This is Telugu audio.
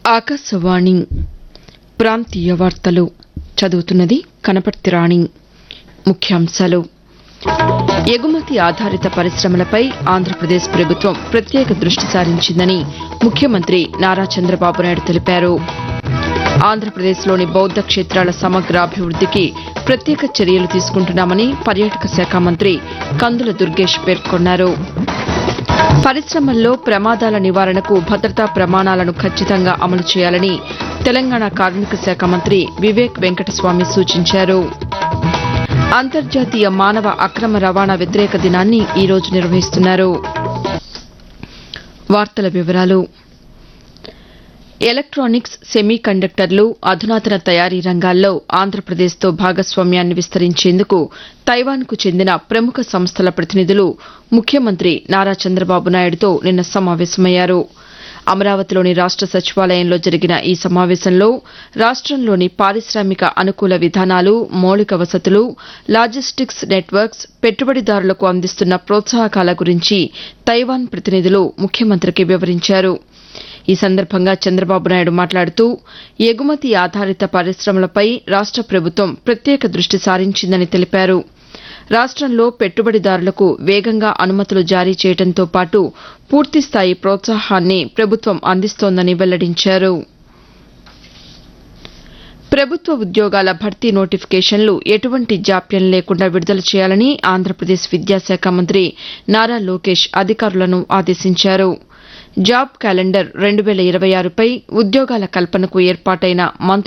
ఆకాశవాణి ప్రాంతీయ వార్తలు చదువుతున్నది కనపర్తి రాణి ముఖ్యాంశాలు ఎగుమతి ఆధారిత పరిశ్రమలపై ఆంధ్రప్రదేశ్ ప్రభుత్వం ప్రత్యేక దృష్టి సారించిందని ముఖ్యమంత్రి నారా చంద్రబాబు నాయుడు తెలిపారు ఆంధ్రప్రదేశ్లోని బౌద్ద క్షేత్రాల సమగ్ర అభివృద్దికి ప్రత్యేక చర్యలు తీసుకుంటున్నామని పర్యాటక శాఖ మంత్రి కందుల దుర్గేష్ పేర్కొన్నారు పరిశ్రమల్లో ప్రమాదాల నివారణకు భద్రతా ప్రమాణాలను ఖచ్చితంగా అమలు చేయాలని తెలంగాణ కార్మిక శాఖ మంత్రి వివేక్ వెంకటస్వామి సూచించారు అంతర్జాతీయ మానవ అక్రమ రవాణా వ్యతిరేక దినాన్ని ఈ రోజు నిర్వహిస్తున్నారు వార్తల వివరాలు ఎలక్టానిక్స్ సెమీ కండక్టర్లు అధునాతన తయారీ రంగాల్లో ఆంధ్రప్రదేశ్తో భాగస్వామ్యాన్ని విస్తరించేందుకు తైవాన్కు చెందిన ప్రముఖ సంస్థల ప్రతినిధులు ముఖ్యమంత్రి నారా చంద్రబాబు నాయుడుతో నిన్న సమావేశమయ్యారు అమరావతిలోని రాష్ట సచివాలయంలో జరిగిన ఈ సమావేశంలో రాష్టంలోని పారిశామిక అనుకూల విధానాలు మౌలిక వసతులు లాజిస్టిక్స్ నెట్వర్క్స్ పెట్టుబడిదారులకు అందిస్తున్న ప్రోత్సాహకాల గురించి తైవాన్ ప్రతినిధులు ముఖ్యమంత్రికి వివరించారు ఈ సందర్భంగా చంద్రబాబు నాయుడు మాట్లాడుతూ ఎగుమతి ఆధారిత పరిశ్రమలపై రాష్ట ప్రభుత్వం ప్రత్యేక దృష్టి సారించిందని తెలిపారు రాష్టంలో పెట్టుబడిదారులకు వేగంగా అనుమతులు జారీ చేయడంతో పాటు పూర్తిస్థాయి ప్రోత్సాహాన్ని ప్రభుత్వం అందిస్తోందని వెల్లడించారు ప్రభుత్వ ఉద్యోగాల భర్తీ నోటిఫికేషన్లు ఎటువంటి జాప్యం లేకుండా విడుదల చేయాలని ఆంధ్రప్రదేశ్ విద్యాశాఖ మంత్రి నారా లోకేష్ అధికారులను ఆదేశించారు జాబ్ క్యాలెండర్ రెండు వేల ఇరవై ఆరుపై ఉద్యోగాల కల్పనకు ఏర్పాటైన మంత్రుల